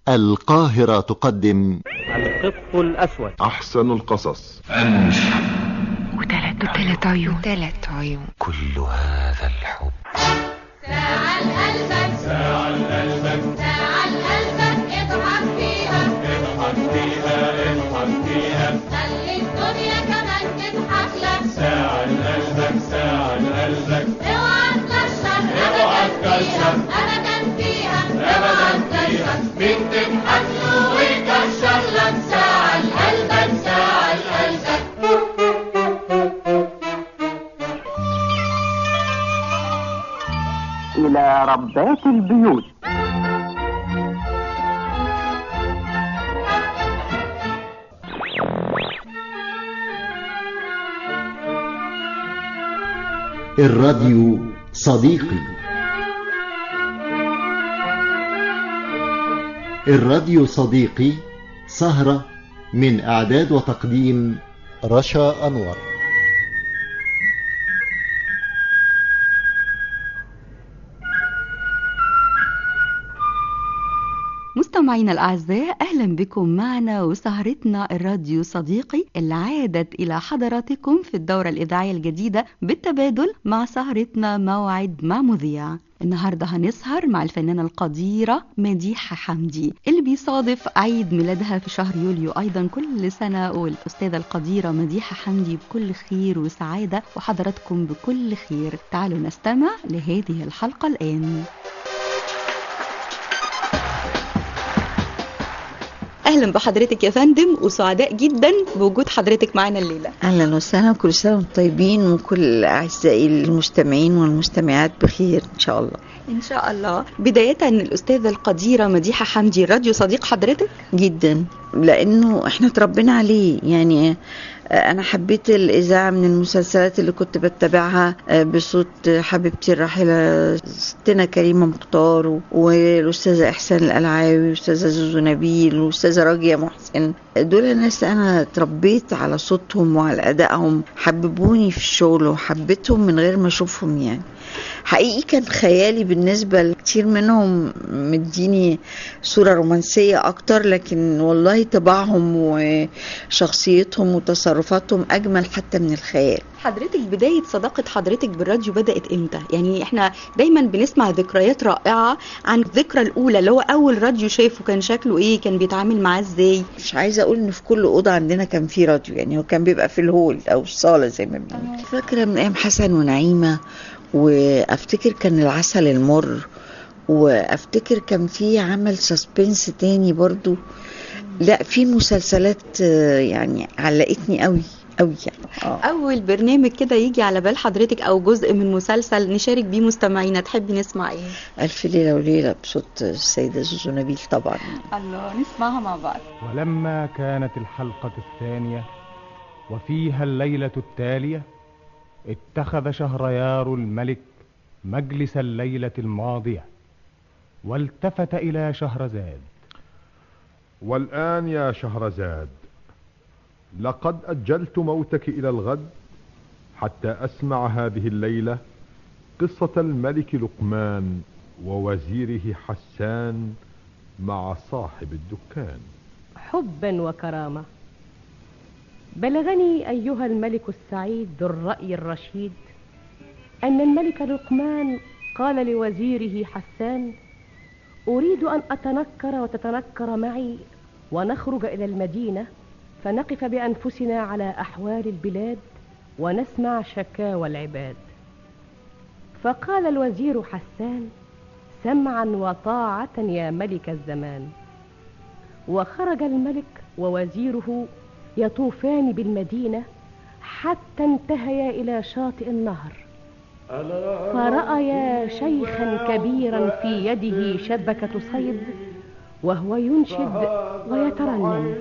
القاهرة تقدم القط الأسود أحسن القصص وثلاث وثلاث عيون وثلاث عيون كل هذا الحب ساعة لقلبك ساعة لقلبك ساعة لقلبك اضحك فيها اضحك فيها اضحك فيها خلي الدنيا كمان تضحك لك ساعة لقلبك ساعة لقلبك اوعى تكشر اوعى تكشر ابدا فيها ابدا فيها مين تضحك له ويكشر لك ساعة لقلبك ساعة لقلبك إلى ربات البيوت الراديو صديقي الراديو صديقي سهرة من إعداد وتقديم رشا أنور مستمعينا الأعزاء أهلا بكم معنا وسهرتنا الراديو صديقي اللي عادت إلى حضراتكم في الدورة الإذاعية الجديدة بالتبادل مع سهرتنا موعد مع مذيع النهاردة هنسهر مع الفنانة القديرة مديحة حمدي اللي بيصادف عيد ميلادها في شهر يوليو أيضا كل سنة والأستاذة القديرة مديحة حمدي بكل خير وسعادة وحضراتكم بكل خير تعالوا نستمع لهذه الحلقة الآن اهلا بحضرتك يا فندم وسعداء جدا بوجود حضرتك معانا الليله اهلا وسهلا كل سنه وانتم طيبين وكل اعزائي المستمعين والمستمعات بخير ان شاء الله ان شاء الله بدايه الاستاذه القديره مديحه حمدي الراديو صديق حضرتك جدا لانه احنا اتربينا عليه يعني انا حبيت الاذاعه من المسلسلات اللي كنت بتابعها بصوت حبيبتي الراحله ستنا كريمه مختار والاستاذه احسان القلعاوي والاستاذه زوزو نبيل والاستاذه راجيه محسن دول ناس انا اتربيت على صوتهم وعلى ادائهم حببوني في الشغل وحبيتهم من غير ما اشوفهم يعني حقيقي كان خيالي بالنسبة لكتير منهم مديني صورة رومانسية أكتر لكن والله طباعهم وشخصيتهم وتصرفاتهم أجمل حتى من الخيال حضرتك بداية صداقة حضرتك بالراديو بدأت امتى؟ يعني احنا دايما بنسمع ذكريات رائعة عن الذكرى الأولى اللي هو أول راديو شافه كان شكله ايه؟ كان بيتعامل معاه ازاي؟ مش عايزة أقول إن في كل أوضة عندنا كان في راديو يعني هو كان بيبقى في الهول أو الصالة زي ما بنقول فاكرة من أيام حسن ونعيمة وافتكر كان العسل المر وافتكر كان في عمل سسبنس تاني برضو لا في مسلسلات يعني علقتني قوي قوي يعني آه. اول برنامج كده يجي على بال حضرتك او جزء من مسلسل نشارك بيه مستمعينا تحبي نسمع ايه الف ليله وليله بصوت السيده زوزو نبيل طبعا الله نسمعها مع بعض ولما كانت الحلقة الثانية وفيها الليلة التالية اتخذ شهريار الملك مجلس الليلة الماضية والتفت إلى شهرزاد والآن يا شهرزاد لقد أجلت موتك إلى الغد حتى أسمع هذه الليلة قصة الملك لقمان ووزيره حسان مع صاحب الدكان حبا وكرامة بلغني أيها الملك السعيد ذو الرأي الرشيد أن الملك لقمان قال لوزيره حسان أريد أن أتنكر وتتنكر معي ونخرج إلى المدينة فنقف بأنفسنا على أحوال البلاد ونسمع شكاوى العباد فقال الوزير حسان سمعا وطاعة يا ملك الزمان وخرج الملك ووزيره يطوفان بالمدينة حتى انتهيا إلى شاطئ النهر فرأيا شيخا كبيرا في يده شبكة صيد وهو ينشد ويترنم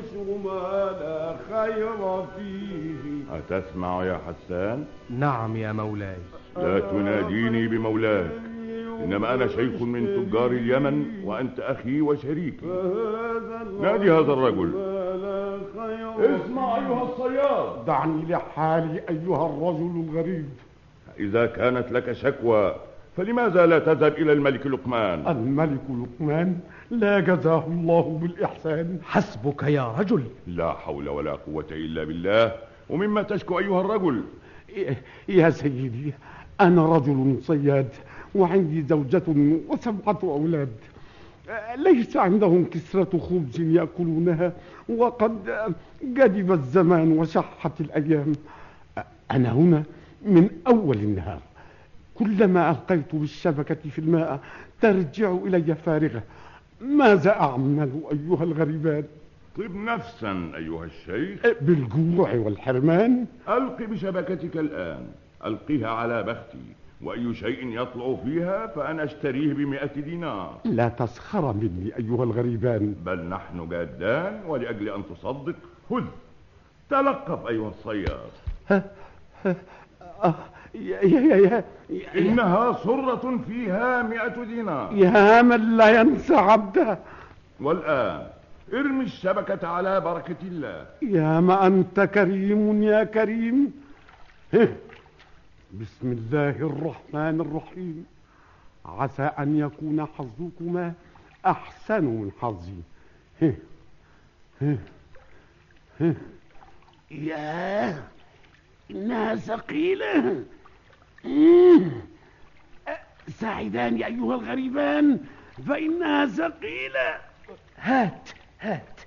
أتسمع يا حسان؟ نعم يا مولاي لا تناديني بمولاك إنما أنا شيخ من تجار اليمن وأنت أخي وشريكي نادي هذا الرجل اسمع أيها الصياد دعني لحالي أيها الرجل الغريب إذا كانت لك شكوى فلماذا لا تذهب إلى الملك لقمان الملك لقمان لا جزاه الله بالإحسان حسبك يا رجل لا حول ولا قوة إلا بالله ومما تشكو أيها الرجل يا سيدي أنا رجل صياد وعندي زوجة وسبعة أولاد ليس عندهم كسرة خبز يأكلونها وقد جدب الزمان وشحت الأيام أنا هنا من أول النهار كلما ألقيت بالشبكة في الماء ترجع إلي فارغة ماذا أعمل أيها الغريبان طب نفسا أيها الشيخ بالجوع والحرمان ألق بشبكتك الآن ألقها على بختي وأي شيء يطلع فيها فأنا أشتريه بمئة دينار لا تسخر مني أيها الغريبان بل نحن جادان ولأجل أن تصدق خذ تلقف أيها الصياد ها ها آه يا يا يا إنها صرة فيها مئة دينار يا من لا ينسى عبده والآن ارمي الشبكة على بركة الله يا ما أنت كريم يا كريم هه. بسم الله الرحمن الرحيم عسى أن يكون حظكما أحسن من حظي هه. هه. هه. ياه إنها ثقيلة مم. ساعدان يا أيها الغريبان فإنها ثقيلة هات هات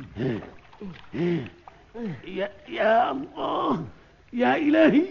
يا, يا الله يا إلهي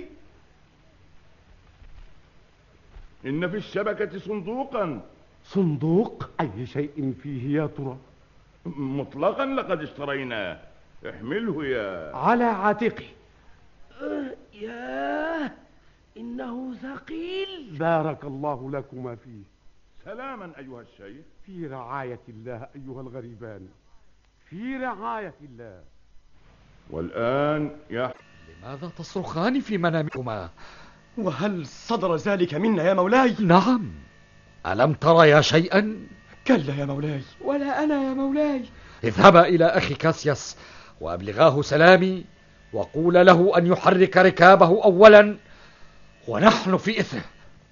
إن في الشبكة صندوقا صندوق أي شيء فيه يا ترى مطلقا لقد اشتريناه احمله يا على عاتقي أه، ياه إنه ثقيل بارك الله لكما فيه سلاما أيها الشيخ في رعاية الله أيها الغريبان في رعاية الله والآن يا لماذا تصرخان في منامكما وهل صدر ذلك منا يا مولاي نعم ألم تريا شيئا كلا يا مولاي ولا أنا يا مولاي اذهبا إلى أخي كاسياس وأبلغاه سلامي وقول له أن يحرك ركابه أولا ونحن في إثره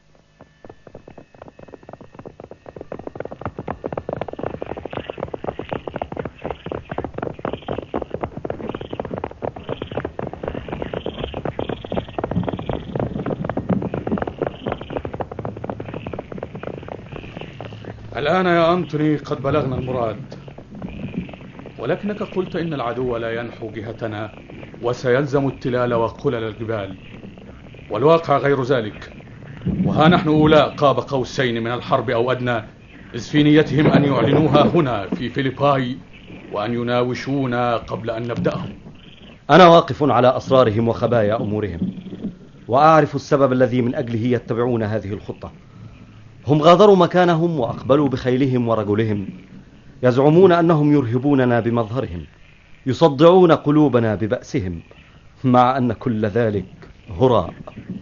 الآن يا أنتوني قد بلغنا المراد ولكنك قلت إن العدو لا ينحو جهتنا وسيلزم التلال وقلل الجبال والواقع غير ذلك وها نحن أولاء قاب قوسين من الحرب أو أدنى إذ في نيتهم أن يعلنوها هنا في فيليباي وأن يناوشونا قبل أن نبدأهم أنا واقف على أسرارهم وخبايا أمورهم وأعرف السبب الذي من أجله يتبعون هذه الخطة هم غادروا مكانهم وأقبلوا بخيلهم ورجلهم يزعمون أنهم يرهبوننا بمظهرهم يصدعون قلوبنا ببأسهم مع أن كل ذلك هراء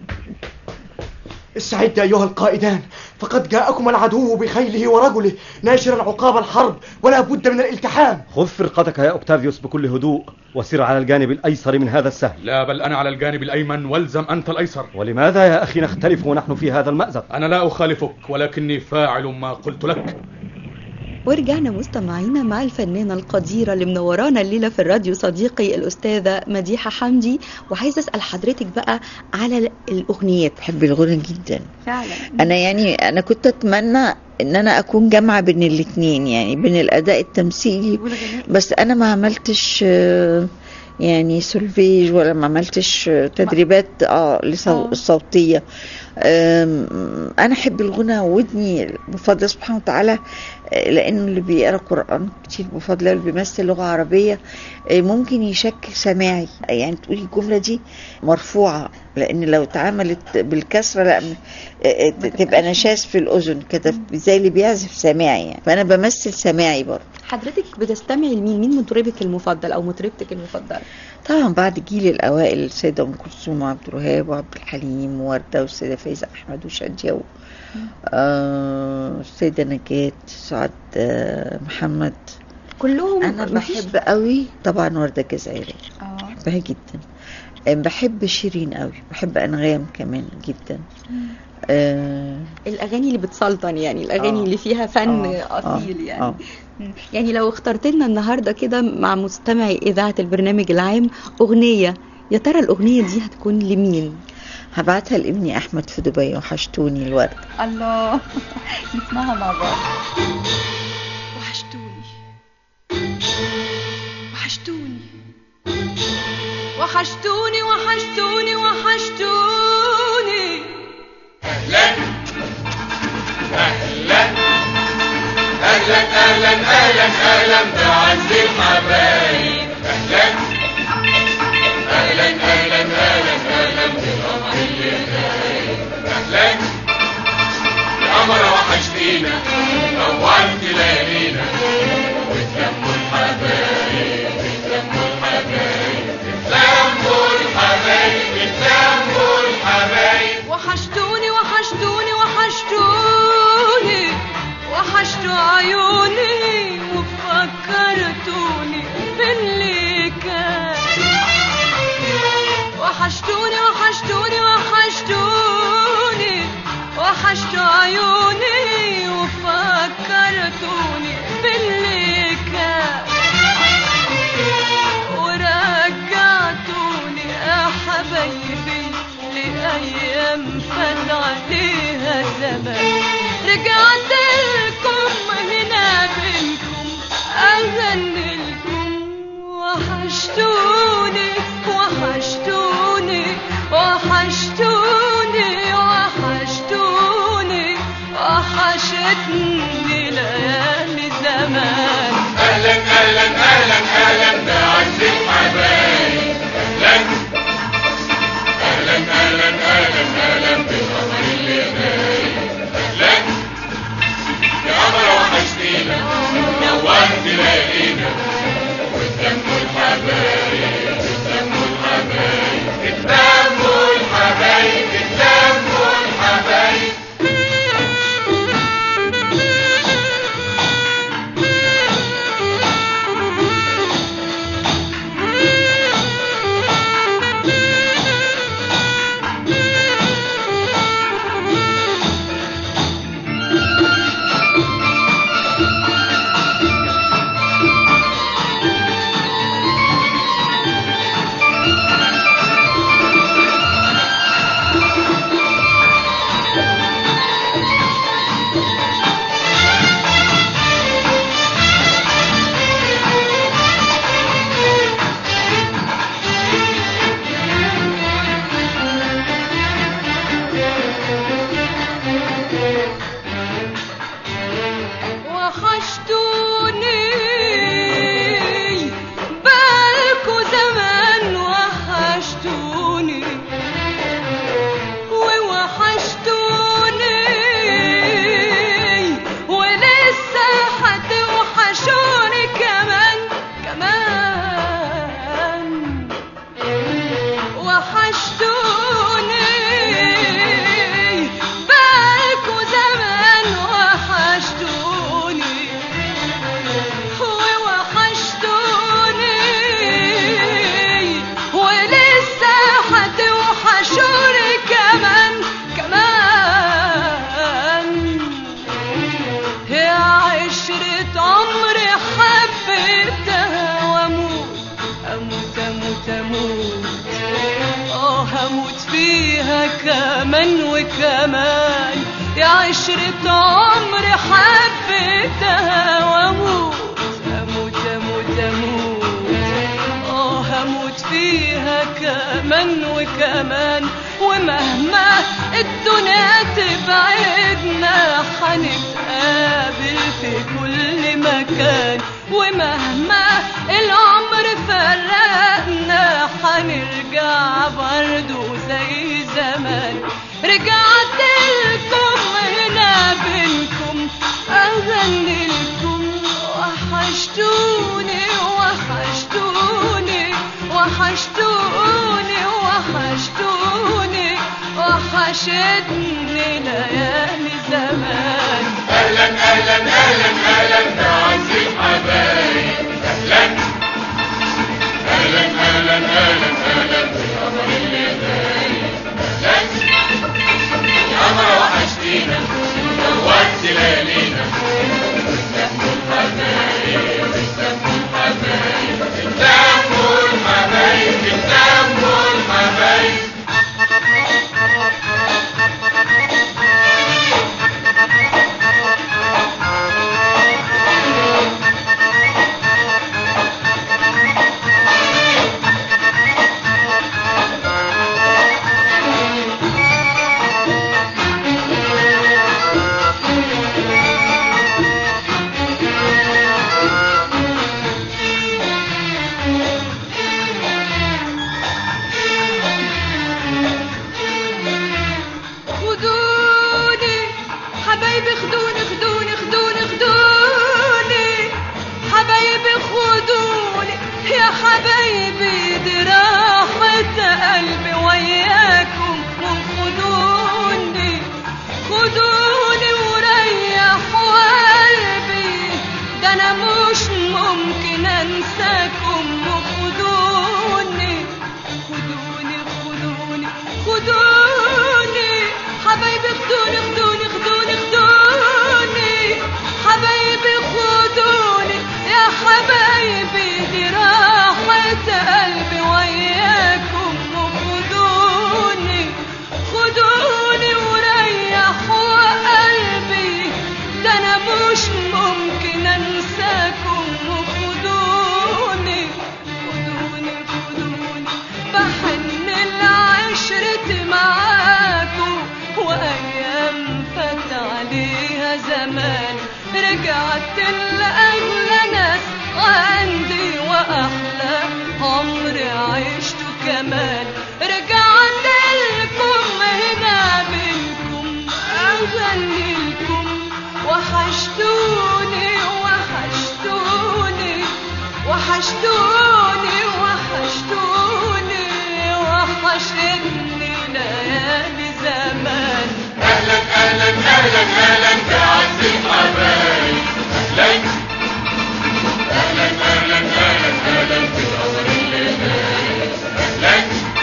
استعد أيها القائدان فقد جاءكم العدو بخيله ورجله ناشرا عقاب الحرب ولا بد من الالتحام خذ فرقتك يا أوكتافيوس بكل هدوء وسر على الجانب الأيسر من هذا السهل لا بل أنا على الجانب الأيمن والزم أنت الأيسر ولماذا يا أخي نختلف ونحن في هذا المأزق أنا لا أخالفك ولكني فاعل ما قلت لك ورجعنا مستمعينا مع الفنانة القديرة اللي منورانا الليلة في الراديو صديقي الأستاذة مديحة حمدي وعايزة أسأل حضرتك بقى على الأغنيات بحب الغنى جدا فعلا أنا يعني أنا كنت أتمنى ان انا اكون جامعه بين الاثنين يعني بين الاداء التمثيلي بس انا ما عملتش آه، يعني سولفيج ولا ما عملتش آه، تدريبات اه الصوتيه انا احب الغنى ودني بفضل سبحانه وتعالى آه، لانه اللي بيقرا قران كتير بفضل الله اللي بيمثل لغه عربيه آه، ممكن يشكل سماعي يعني تقولي الجمله دي مرفوعه لان لو اتعملت بالكسره لا آه، تبقى نشاز في الاذن كده زي اللي بيعزف سماعي يعني فانا بمثل سماعي برضه حضرتك بتستمعي لمين مين مطربك المفضل أو مطربتك المفضلة طبعا بعد جيل الاوائل السيده ام كلثوم وعبد الوهاب وعبد الحليم وورده والسيده فايزه احمد وشاديه و... آه السيده نجاة سعاد آه محمد كلهم انا مفيش- بحب قوي طبعا ورده الجزائريه آه. بحبها جدا آه، بحب شيرين قوي بحب انغام كمان جدا آه الاغاني اللي بتسلطن يعني الاغاني آه. اللي فيها فن آه. اصيل آه. يعني آه. مم. يعني لو اخترت لنا النهارده كده مع مستمعي اذاعه البرنامج العام اغنيه يا ترى الاغنيه دي هتكون لمين هبعتها لابني احمد في دبي وحشتوني الورد الله نسمعها مع بعض وحشتوني وحشتوني وحشتوني وحشتوني وحشتوني اهلا اهلا اهلا اهلا اهلا اهلا بعز الحبايب اهلا اهلا اهلا اهلا اهلا بقمر اللي غايب اهلا يا قمر وحشتينا نورت ليالينا وتلموا الحبايب اتلموا الحبايب اتلموا الحبايب اتلموا الحبايب وحشتوني وحشتوني وحشتوني وحشتوا عيوني وفكرتوني باللي كان وحشتوني وحشتوني وحشتوني وحشتوا عيوني وفكرتوني باللي كان ورجعتوني يا حبايبي لأيام فات عليها زمان رجعت لكم هنا بينكم أغني لكم وحشتوني وحشتوني وحشتوني وحشتوني وحشتني ليالي زمان اهلا اهلا اهلا اهلا بعز الحبايب اهلا اهلا اهلا اهلا اهلا بالقمر اللي نايم اهلا يا قمر وحشتينا نورت ليالينا وتلموا الحبايب اتلموا الحبايب اتلموا الحبايب اتلموا الحبايب وحشتوني بالكو زمان وحشتوني ووحشتوني ولسه هتوحشوني كمان كمان وحشتوني بالكو زمان وحشتوني ووحشتوني ولسه هتوحشوني كمان كمان يا عشرة عمري حبيتها واموت اموت اموت اموت اه هموت فيها كمان وكمان يا عشرة عمري حبيتها واموت اموت اموت اموت اه هموت فيها كمان وكمان ومهما الدنيا تبعدنا هنتقابل في كل مكان ومهما العمر فرقنا هنرجع برضو زي زمان رجعت لكم هنا بينكم اغني لكم وحشتوني وحشتوني وحشتوني وحشتوني وحشتني ليالي زمان اهلا اهلا اهلا اهلا بعز الحبايب اهلا اهلا اهلا اهلا اهلا بقمر ممكن انساكم وخدوني خدوني خدوني خدوني حبايبي خدوني خدوني خدوني خدوني حبايبي خدوني يا حبايبي دي راحة قلبي وياكم وخدوني خدوني وريحوا قلبي ده انا مش ممكن انساكم وخدوني خدوني خدوني بحن العشرة معاكم وايام فات عليها زمان رجعت لاجل ناس عندي واحلى عمر عشته كمان رجعت لكم هنا منكم اغني لكم وحشتوني وحشتوني وحشتوني وحشتوني وحشتني ليالي زمان اهلا اهلا اهلا اهلا بعز الحبايب اهلا اهلا اهلا اهلا اهلا بقمر الليالي اهلا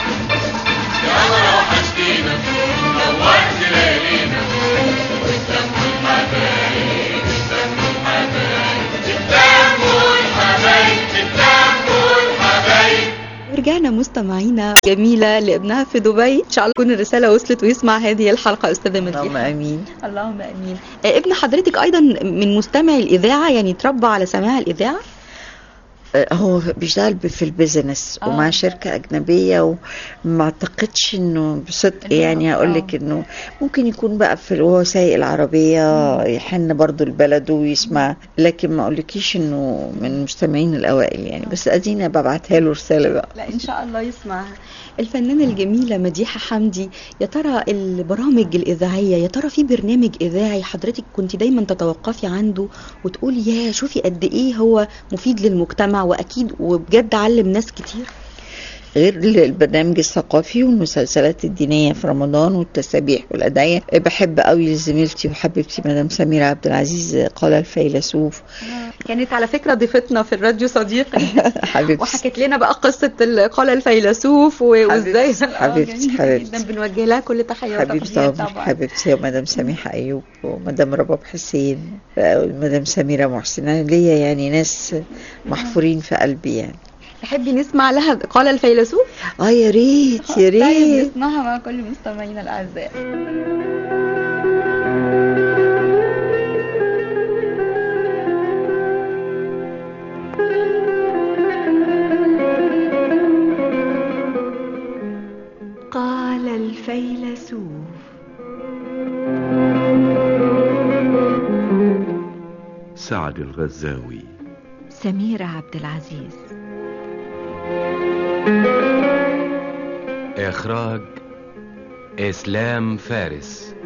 يا قمر وحشتينا نورت ليالينا وتلموا الحبايب تلموا الحبايب تلموا الحبايب تلموا الحبايب ورجعنا مستمعينا جميلة لابنها في دبي إن شاء الله تكون الرسالة وصلت ويسمع هذه الحلقة أستاذة مديحة اللهم امين اللهم امين آه، ابن حضرتك ايضا من مستمعي الاذاعه يعني تربى على سماع الاذاعه آه، هو بيشتغل ب- في البيزنس آه. ومع شركة أجنبية وما أعتقدش إنه بصدق يعني هقول لك إنه ممكن يكون بقى في وهو سايق العربية يحن برضو لبلده ويسمع لكن ما أقولكيش إنه من المستمعين الأوائل يعني بس أدينا ببعتها له رسالة بقى لا ان شاء الله يسمعها الفنانه الجميله مديحه حمدي يا ترى البرامج الاذاعيه يا ترى في برنامج اذاعي حضرتك كنت دايما تتوقفي عنده وتقولي يا شوفي قد ايه هو مفيد للمجتمع واكيد وبجد علم ناس كتير غير البرنامج الثقافي والمسلسلات الدينية في رمضان والتسابيح والأدعية بحب قوي زميلتي وحبيبتي مدام سميرة عبد العزيز قال الفيلسوف كانت على فكره ضيفتنا في الراديو صديقي حبيبتي وحكت لنا بقى قصه ال- قال الفيلسوف و- وازاي حبيبتي- آه، حبيبتي- جميل حبيبتي. جدا بنوجه لها كل تحيه حبيبتي وتقدير طبعا طبعا حبيبتي ومدام سميحة أيوب ومدام رباب حسين ومدام سميرة محسن أنا ليا يعني ناس محفورين في قلبي يعني تحبي نسمع لها قال الفيلسوف اه يا ريت يا طيب ريت نسمعها مع كل مستمعينا الاعزاء قال الفيلسوف سعد الغزاوي سميرة عبد العزيز إخراج إسلام فارس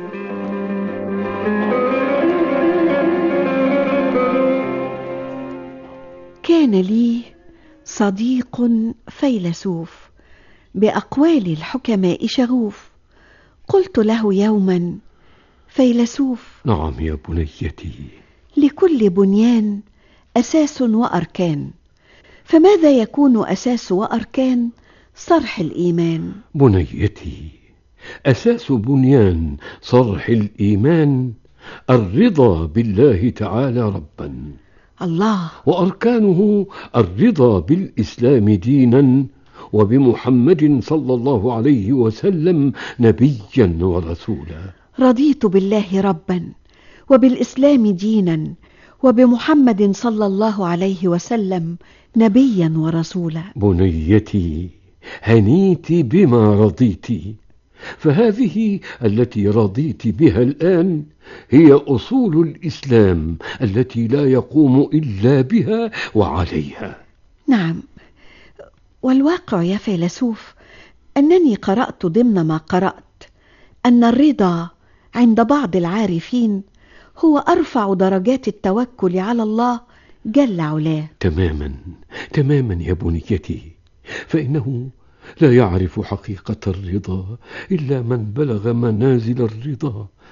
كان لي صديق فيلسوف باقوال الحكماء شغوف قلت له يوما فيلسوف نعم يا بنيتي لكل بنيان اساس واركان فماذا يكون اساس واركان صرح الايمان بنيتي أساس بنيان صرح الإيمان الرضا بالله تعالى ربا الله وأركانه الرضا بالإسلام دينا وبمحمد صلى الله عليه وسلم نبيا ورسولا رضيت بالله ربا وبالاسلام دينا وبمحمد صلى الله عليه وسلم نبيا ورسولا بنيتي هنيت بما رضيت فهذه التي رضيت بها الآن هي أصول الإسلام التي لا يقوم إلا بها وعليها نعم والواقع يا فيلسوف انني قرات ضمن ما قرات ان الرضا عند بعض العارفين هو ارفع درجات التوكل على الله جل علاه تماما تماما يا بنيتي فإنه لا يعرف حقيقة الرضا إلا من بلغ منازل الرضا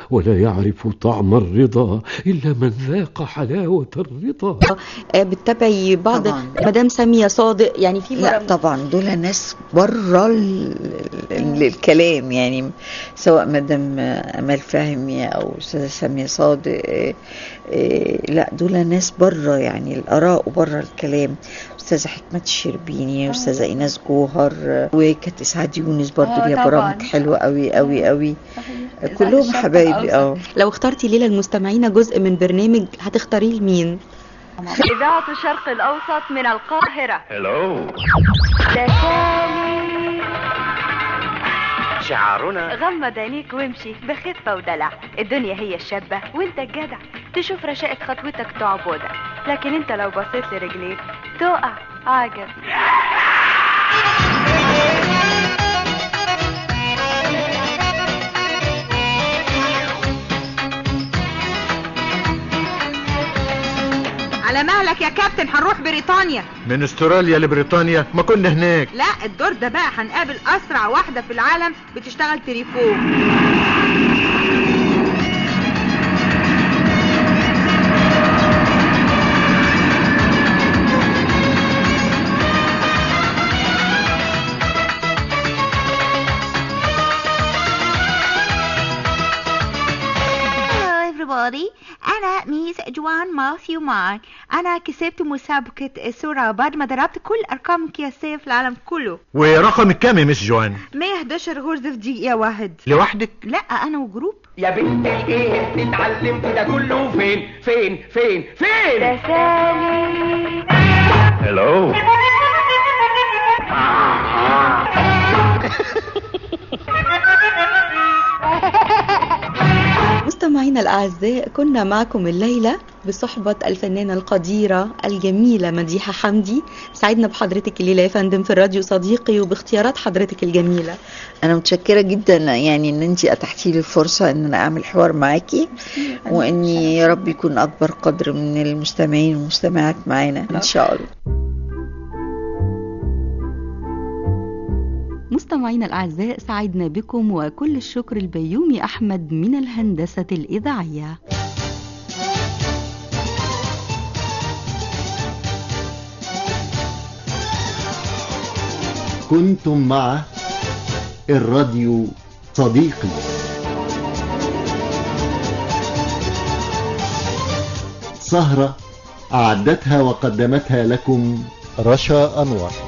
ولا يعرف طعم الرضا إلا من ذاق حلاوة الرضا آه، بتتابعي بعض مدام سامية صادق يعني في لا مرة- طبعا دول ناس بره ال- ال- الكلام يعني سواء مدام امال فهمي او استاذه ساميه صادق إيه، إيه، لا دول ناس بره يعني الاراء وبره الكلام استاذه حكمه الشربيني استاذه ايناس جوهر وكانت اسعاد يونس برضو آه، ليها طبعاً. برامج حلوه قوي قوي قوي كلهم حبايبي اه لو اخترتي ليلة المستمعين جزء من برنامج هتختاريه لمين؟ إذاعة الشرق الأوسط من القاهرة هلو شعارنا غمض عينيك وامشي بخفة ودلع الدنيا هي الشابة وانت الجدع تشوف رشاقة خطوتك تعبدك لكن انت لو بصيت لرجليك تقع عجب على مهلك يا كابتن هنروح بريطانيا من استراليا لبريطانيا ما كنا هناك لا الدور ده بقى هنقابل اسرع واحده في العالم بتشتغل تليفون Hello everybody أنا ميس جوان ماثيو مارك أنا كسبت مسابقة السرعة بعد ما ضربت كل أرقام القياسية في العالم كله ورقمك كام يا مس جوان 111 غرزة في دقيقة واحد لوحدك لا أنا وجروب يا بنت الايه اللي اتعلمت ده كله فين فين فين فين تسالي هلو مستمعينا الأعزاء كنا معكم الليلة بصحبة الفنانة القديرة الجميلة مديحة حمدي سعدنا بحضرتك الليلة يا فندم في الراديو صديقي وباختيارات حضرتك الجميلة انا متشكره جدا يعني ان انت اتحتي لي الفرصه ان انا اعمل حوار معاكي واني يا رب يكون اكبر قدر من المستمعين والمستمعات معانا ان شاء الله مستمعينا الأعزاء سعدنا بكم وكل الشكر البيومي أحمد من الهندسة الإذاعية كنتم مع الراديو صديقي سهرة أعدتها وقدمتها لكم رشا أنور